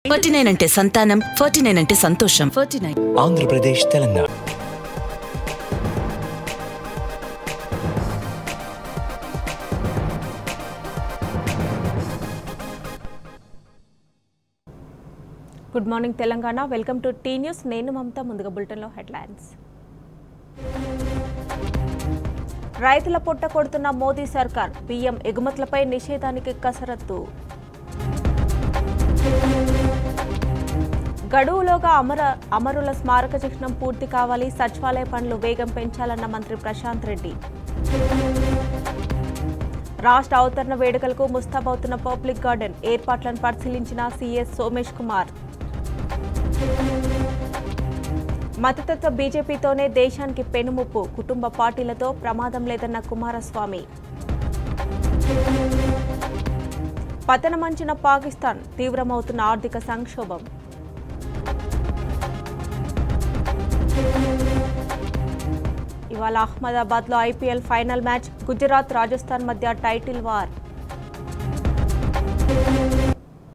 forty nine అంటే సంతానం forty nine అంటే సంతోషం forty nine Andhra Pradesh Telangana good morning Telangana welcome to T news నేను మమత ముందుగా బులెటిన్లో హెడ్లైన్స్ రైతుల పొట్ట కొడుతున్న మోదీ సర్కార్ బియ్యం ఎగుమతులపై నిషేధానికి కసరత్తు గడువులోగా అమర అమరుల స్మారక చిహ్నం పూర్తి కావాలి సచివాలయ పనులు వేగం పెంచాలన్న మంత్రి ప్రశాంత్ రెడ్డి రాష్ట్ర అవతరణ వేడుకలకు ముస్తాబవుతున్న పబ్లిక్ గార్డెన్ ఏర్పాట్లను పరిశీలించిన సీఎస్ సోమేష్ కుమార్ మతతత్వ బీజేపీతోనే దేశానికి పెనుముప్పు కుటుంబ పార్టీలతో ప్రమాదం లేదన్న కుమారస్వామి పతనమంచిన పాకిస్తాన్ తీవ్రమవుతున్న ఆర్థిక సంక్షోభం ఇవాళ అహ్మదాబాద్లో IPL final match Gujarat Rajasthan మధ్య టైటిల్ వార్